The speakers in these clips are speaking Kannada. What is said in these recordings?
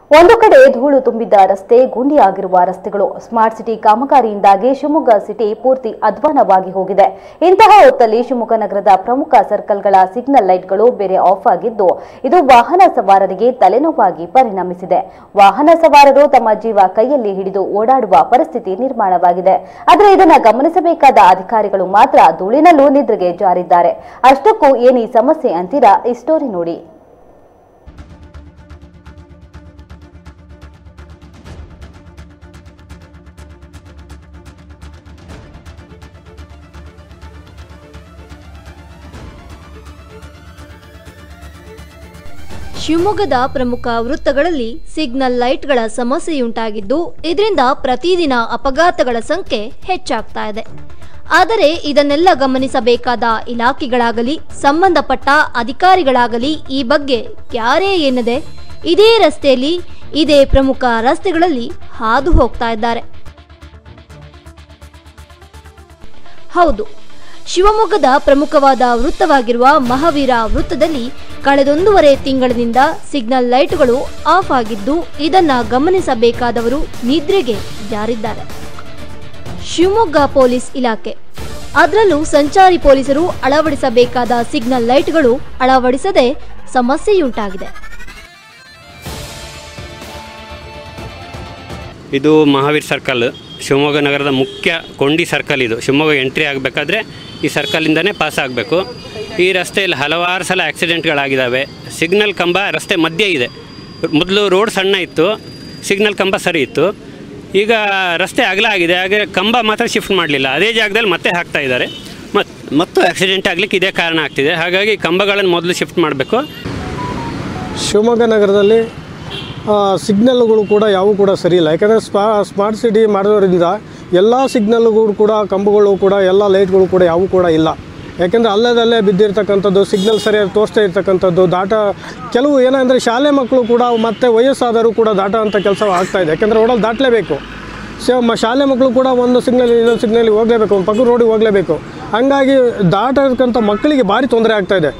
ಒಂದು ಕಡೆ ಧೂಳು ತುಂಬಿದ್ದ ರಸ್ತೆ ಗುಂಡಿಯಾಗಿರುವ ರಸ್ತೆಗಳು ಸ್ಮಾರ್ಟ್ ಸಿಟಿ ಕಾಮಗಾರಿಯಿಂದಾಗಿ ಶಿವಮೊಗ್ಗ ಸಿಟಿ ಪೂರ್ತಿ ಅಧ್ವಾನವಾಗಿ ಹೋಗಿದೆ ಇಂತಹ ಹೊತ್ತಲ್ಲಿ ಶಿವಮೊಗ್ಗ ನಗರದ ಪ್ರಮುಖ ಸರ್ಕಲ್ಗಳ ಸಿಗ್ನಲ್ ಲೈಟ್ಗಳು ಬೇರೆ ಆಫ್ ಆಗಿದ್ದು ಇದು ವಾಹನ ಸವಾರರಿಗೆ ತಲೆನೋವಾಗಿ ಪರಿಣಮಿಸಿದೆ ವಾಹನ ಸವಾರರು ತಮ್ಮ ಜೀವ ಕೈಯಲ್ಲಿ ಹಿಡಿದು ಓಡಾಡುವ ಪರಿಸ್ಥಿತಿ ನಿರ್ಮಾಣವಾಗಿದೆ ಆದರೆ ಇದನ್ನು ಗಮನಿಸಬೇಕಾದ ಅಧಿಕಾರಿಗಳು ಮಾತ್ರ ಧೂಳಿನಲ್ಲೂ ನಿದ್ರೆಗೆ ಜಾರಿದ್ದಾರೆ ಅಷ್ಟಕ್ಕೂ ಏನೀ ಸಮಸ್ಯೆ ಅಂತೀರಾ ಈ ಸ್ಟೋರಿ ನೋಡಿ ಶಿವಮೊಗ್ಗದ ಪ್ರಮುಖ ವೃತ್ತಗಳಲ್ಲಿ ಸಿಗ್ನಲ್ ಲೈಟ್ಗಳ ಸಮಸ್ಯೆಯುಂಟಾಗಿದ್ದು ಇದರಿಂದ ಪ್ರತಿದಿನ ಅಪಘಾತಗಳ ಸಂಖ್ಯೆ ಹೆಚ್ಚಾಗ್ತಾ ಇದೆ ಆದರೆ ಇದನ್ನೆಲ್ಲ ಗಮನಿಸಬೇಕಾದ ಇಲಾಖೆಗಳಾಗಲಿ ಸಂಬಂಧಪಟ್ಟ ಅಧಿಕಾರಿಗಳಾಗಲಿ ಈ ಬಗ್ಗೆ ಯಾರೇ ಎನ್ನದೆ ಇದೇ ರಸ್ತೆಯಲ್ಲಿ ಇದೇ ಪ್ರಮುಖ ರಸ್ತೆಗಳಲ್ಲಿ ಹಾದು ಹೋಗ್ತಾ ಇದ್ದಾರೆ ಹೌದು ಶಿವಮೊಗ್ಗದ ಪ್ರಮುಖವಾದ ವೃತ್ತವಾಗಿರುವ ಮಹಾವೀರ ವೃತ್ತದಲ್ಲಿ ಕಳೆದೊಂದೂವರೆ ತಿಂಗಳಿನಿಂದ ಸಿಗ್ನಲ್ ಲೈಟ್ಗಳು ಆಫ್ ಆಗಿದ್ದು ಇದನ್ನ ಗಮನಿಸಬೇಕಾದವರು ನಿದ್ರೆಗೆ ಜಾರಿದ್ದಾರೆ ಶಿವಮೊಗ್ಗ ಪೊಲೀಸ್ ಇಲಾಖೆ ಅದರಲ್ಲೂ ಸಂಚಾರಿ ಪೊಲೀಸರು ಅಳವಡಿಸಬೇಕಾದ ಸಿಗ್ನಲ್ ಲೈಟ್ಗಳು ಅಳವಡಿಸದೆ ಸಮಸ್ಯೆಯುಂಟಾಗಿದೆ ಇದು ಮಹಾವೀರ್ ಸರ್ಕಲ್ ಶಿವಮೊಗ್ಗ ನಗರದ ಮುಖ್ಯ ಕೊಂಡಿ ಸರ್ಕಲ್ ಇದು ಶಿವಮೊಗ್ಗ ಎಂಟ್ರಿ ಆಗಬೇಕಾದ್ರೆ ಈ ಸರ್ಕಲಿಂದನೇ ಪಾಸ್ ಆಗಬೇಕು ಈ ರಸ್ತೆಯಲ್ಲಿ ಹಲವಾರು ಸಲ ಆಕ್ಸಿಡೆಂಟ್ಗಳಾಗಿದ್ದಾವೆ ಸಿಗ್ನಲ್ ಕಂಬ ರಸ್ತೆ ಮಧ್ಯೆ ಇದೆ ಮೊದಲು ರೋಡ್ ಸಣ್ಣ ಇತ್ತು ಸಿಗ್ನಲ್ ಕಂಬ ಸರಿ ಇತ್ತು ಈಗ ರಸ್ತೆ ಅಗಲ ಆಗಿದೆ ಹಾಗೆ ಕಂಬ ಮಾತ್ರ ಶಿಫ್ಟ್ ಮಾಡಲಿಲ್ಲ ಅದೇ ಜಾಗದಲ್ಲಿ ಮತ್ತೆ ಹಾಕ್ತಾ ಇದ್ದಾರೆ ಮತ್ತು ಮತ್ತು ಆಕ್ಸಿಡೆಂಟ್ ಆಗಲಿಕ್ಕೆ ಇದೇ ಕಾರಣ ಆಗ್ತಿದೆ ಹಾಗಾಗಿ ಕಂಬಗಳನ್ನು ಮೊದಲು ಶಿಫ್ಟ್ ಮಾಡಬೇಕು ಶಿವಮೊಗ್ಗ ನಗರದಲ್ಲಿ ಆ, ಸಿಗ್ನಲ್ಗಳು ಕೂಡ ಯಾವೂ ಕೂಡ ಸರಿ ಇಲ್ಲ ಯಾಕಂದರೆ ಸ್ಪಾ ಸ್ಮಾರ್ಟ್ ಸಿಟಿ ಮಾಡೋದ್ರಿಂದ ಎಲ್ಲ ಸಿಗ್ನಲ್ಗಳು ಕೂಡ ಕಂಬಗಳು ಕೂಡ ಎಲ್ಲ ಲೈಟ್ಗಳು ಕೂಡ ಯಾವೂ ಕೂಡ ಇಲ್ಲ ಯಾಕೆಂದರೆ ಅಲ್ಲದಲ್ಲೇ ಬಿದ್ದಿರ್ತಕ್ಕಂಥದ್ದು ಸಿಗ್ನಲ್ ಸರಿಯಾಗಿ ತೋರಿಸ್ತಾ ಇರ್ತಕ್ಕಂಥದ್ದು ದಾಟ ಕೆಲವು ಏನಂದರೆ ಶಾಲೆ ಮಕ್ಕಳು ಕೂಡ ಮತ್ತು ವಯಸ್ಸಾದರೂ ಕೂಡ ದಾಟ ಅಂತ ಕೆಲಸ ಆಗ್ತಾ ಇದೆ ಯಾಕೆಂದರೆ ರೋಡಲ್ಲಿ ದಾಟಲೇಬೇಕು ಸೊ ಮ ಶಾಲೆ ಮಕ್ಕಳು ಕೂಡ ಒಂದು ಸಿಗ್ನಲ್ ಇನ್ನೊಂದು ಸಿಗ್ನಲ್ ಹೋಗಲೇಬೇಕು ಒಂದು ಪಕ್ಕದ ರೋಡಿಗೆ ಹೋಗಲೇಬೇಕು ಹಂಗಾಗಿ ದಾಟಕ್ಕಂಥ ಮಕ್ಕಳಿಗೆ ಭಾರಿ ತೊಂದರೆ ಆಗ್ತಾ ಇದೆ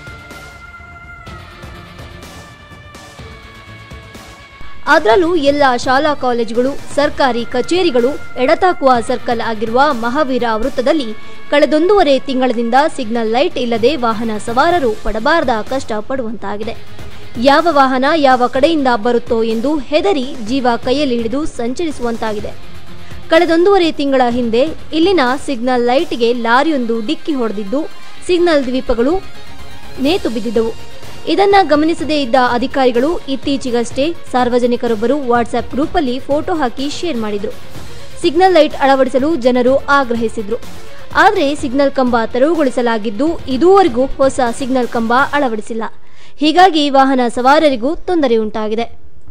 ಅದರಲ್ಲೂ ಎಲ್ಲ ಶಾಲಾ ಕಾಲೇಜುಗಳು ಸರ್ಕಾರಿ ಕಚೇರಿಗಳು ಎಡತಾಕುವ ಸರ್ಕಲ್ ಆಗಿರುವ ಮಹಾವೀರ ವೃತ್ತದಲ್ಲಿ ಕಳೆದೊಂದೂವರೆ ತಿಂಗಳಿನಿಂದ ಸಿಗ್ನಲ್ ಲೈಟ್ ಇಲ್ಲದೆ ವಾಹನ ಸವಾರರು ಪಡಬಾರದ ಕಷ್ಟ ಪಡುವಂತಾಗಿದೆ ಯಾವ ವಾಹನ ಯಾವ ಕಡೆಯಿಂದ ಬರುತ್ತೋ ಎಂದು ಹೆದರಿ ಜೀವ ಕೈಯಲ್ಲಿ ಹಿಡಿದು ಸಂಚರಿಸುವಂತಾಗಿದೆ ಕಳೆದೊಂದೂವರೆ ತಿಂಗಳ ಹಿಂದೆ ಇಲ್ಲಿನ ಸಿಗ್ನಲ್ ಲೈಟ್ಗೆ ಲಾರಿಯೊಂದು ಡಿಕ್ಕಿ ಹೊಡೆದಿದ್ದು ಸಿಗ್ನಲ್ ದ್ವೀಪಗಳು ನೇತು ಬಿದ್ದಿದ್ದವು ಇದನ್ನ ಗಮನಿಸದೇ ಇದ್ದ ಅಧಿಕಾರಿಗಳು ಇತ್ತೀಚೆಗಷ್ಟೇ ಸಾರ್ವಜನಿಕರೊಬ್ಬರು ವಾಟ್ಸ್ಆಪ್ ಗ್ರೂಪಲ್ಲಿ ಫೋಟೋ ಹಾಕಿ ಶೇರ್ ಮಾಡಿದ್ರು ಸಿಗ್ನಲ್ ಲೈಟ್ ಅಳವಡಿಸಲು ಜನರು ಆಗ್ರಹಿಸಿದ್ರು ಆದರೆ ಸಿಗ್ನಲ್ ಕಂಬ ತೆರವುಗೊಳಿಸಲಾಗಿದ್ದು ಇದುವರೆಗೂ ಹೊಸ ಸಿಗ್ನಲ್ ಕಂಬ ಅಳವಡಿಸಿಲ್ಲ ಹೀಗಾಗಿ ವಾಹನ ಸವಾರರಿಗೂ ತೊಂದರೆ ಉಂಟಾಗಿದೆ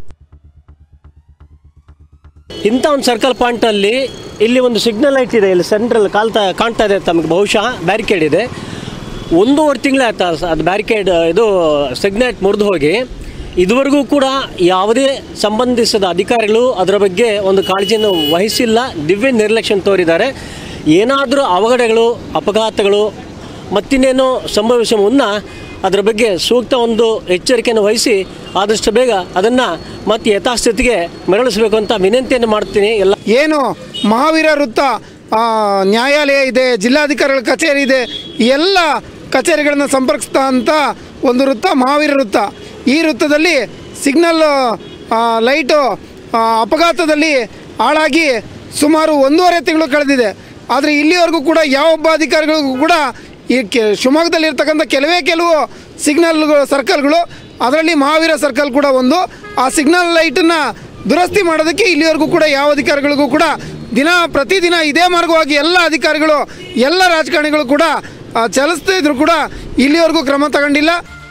ಇಂಥ ಒಂದು ಸರ್ಕಲ್ ಪಾಯಿಂಟಲ್ಲಿ ಇಲ್ಲಿ ಒಂದು ಸಿಗ್ನಲ್ ಲೈಟ್ ಇದೆ ಇಲ್ಲಿ ಸೆಂಟ್ರಲ್ ಕಾಲ್ತಾ ಕಾಣ್ತಾ ಇದೆ ತಮಗೆ ಬಹುಶಃ ಬ್ಯಾರಿಕೇಡ್ ಇದೆ ಒಂದೂವರೆ ತಿಂಗಳೇ ಆಯ್ತಾ ಅದು ಬ್ಯಾರಿಕೇಡ್ ಇದು ಸಿಗ್ನಲ್ ಮುರಿದು ಹೋಗಿ ಇದುವರೆಗೂ ಕೂಡ ಯಾವುದೇ ಸಂಬಂಧಿಸಿದ ಅಧಿಕಾರಿಗಳು ಅದರ ಬಗ್ಗೆ ಒಂದು ಕಾಳಜಿಯನ್ನು ವಹಿಸಿಲ್ಲ ದಿವ್ಯ ನಿರ್ಲಕ್ಷ್ಯ ತೋರಿದ್ದಾರೆ ಏನಾದರೂ ಅವಘಡಗಳು ಅಪಘಾತಗಳು ಮತ್ತಿನ್ನೇನು ಸಂಭವಿಸುವ ಮುನ್ನ ಅದರ ಬಗ್ಗೆ ಸೂಕ್ತ ಒಂದು ಎಚ್ಚರಿಕೆಯನ್ನು ವಹಿಸಿ ಆದಷ್ಟು ಬೇಗ ಅದನ್ನು ಮತ್ತೆ ಯಥಾಸ್ಥಿತಿಗೆ ಮರಳಿಸಬೇಕು ಅಂತ ವಿನಂತಿಯನ್ನು ಮಾಡ್ತೀನಿ ಎಲ್ಲ ಏನು ಮಹಾವೀರ ವೃತ್ತ ಆ, ನ್ಯಾಯಾಲಯ ಇದೆ ಜಿಲ್ಲಾಧಿಕಾರಿಗಳ ಕಚೇರಿ ಇದೆ ಈ ಎಲ್ಲ ಕಚೇರಿಗಳನ್ನು ಸಂಪರ್ಕಿಸ್ತಾ ಅಂತ ಒಂದು ವೃತ್ತ ಮಹಾವೀರ ವೃತ್ತ ಈ ವೃತ್ತದಲ್ಲಿ ಸಿಗ್ನಲ್ ಆ, ಲೈಟು ಆ, ಅಪಘಾತದಲ್ಲಿ ಹಾಳಾಗಿ ಸುಮಾರು ಒಂದೂವರೆ ತಿಂಗಳು ಕಳೆದಿದೆ ಆದರೆ ಇಲ್ಲಿವರೆಗೂ ಕೂಡ ಯಾವೊಬ್ಬ ಅಧಿಕಾರಿಗಳಿಗೂ ಕೂಡ ಈ ಕೆ ಶಿವಮೊಗ್ಗದಲ್ಲಿ ಇರ್ತಕ್ಕಂಥ ಕೆಲವೇ ಕೆಲವು ಸಿಗ್ನಲ್ಗಳು ಸರ್ಕಲ್ಗಳು ಅದರಲ್ಲಿ ಮಹಾವೀರ ಸರ್ಕಲ್ ಕೂಡ ಒಂದು ಆ ಸಿಗ್ನಲ್ ಲೈಟನ್ನು ದುರಸ್ತಿ ಮಾಡೋದಕ್ಕೆ ಇಲ್ಲಿವರೆಗೂ ಕೂಡ ಯಾವ ಅಧಿಕಾರಿಗಳಿಗೂ ಕೂಡ ದಿನ ಪ್ರತಿದಿನ ಇದೇ ಮಾರ್ಗವಾಗಿ ಎಲ್ಲ ಅಧಿಕಾರಿಗಳು ಎಲ್ಲ ರಾಜಕಾರಣಿಗಳು ಕೂಡ ಆ, ಚಲಿಸ್ತಾ ಇದ್ರು ಕೂಡ ಇಲ್ಲಿವರೆಗೂ ಕ್ರಮ ತಗೊಂಡಿಲ್ಲ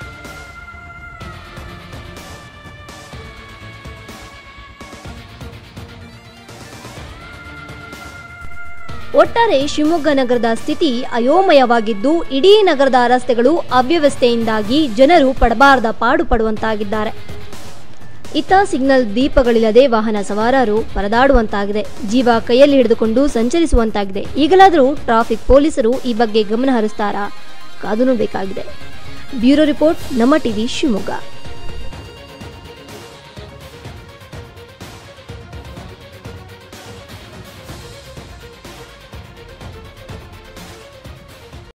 ಒಟ್ಟಾರೆ ಶಿವಮೊಗ್ಗ ನಗರದ ಸ್ಥಿತಿ ಅಯೋಮಯವಾಗಿದ್ದು ಇಡೀ ನಗರದ ರಸ್ತೆಗಳು ಅವ್ಯವಸ್ಥೆಯಿಂದಾಗಿ ಜನರು ಪಡಬಾರದ ಪಾಡು ಪಡುವಂತಾಗಿದ್ದಾರೆ ಇತ್ತ ಸಿಗ್ನಲ್ ದೀಪಗಳಿಲ್ಲದೆ ವಾಹನ ಸವಾರರು ಪರದಾಡುವಂತಾಗಿದೆ ಜೀವ ಕೈಯಲ್ಲಿ ಹಿಡಿದುಕೊಂಡು ಸಂಚರಿಸುವಂತಾಗಿದೆ ಈಗಲಾದರೂ ಟ್ರಾಫಿಕ್ ಪೊಲೀಸರು ಈ ಬಗ್ಗೆ ಗಮನ ಹರಿಸ್ತಾರಾ ಕಾದು ನೋಡಬೇಕಾಗಿದೆ ಬ್ಯೂರೋ ರಿಪೋರ್ಟ್ ನಮ್ಮ ಟಿವಿ ಶಿವಮೊಗ್ಗ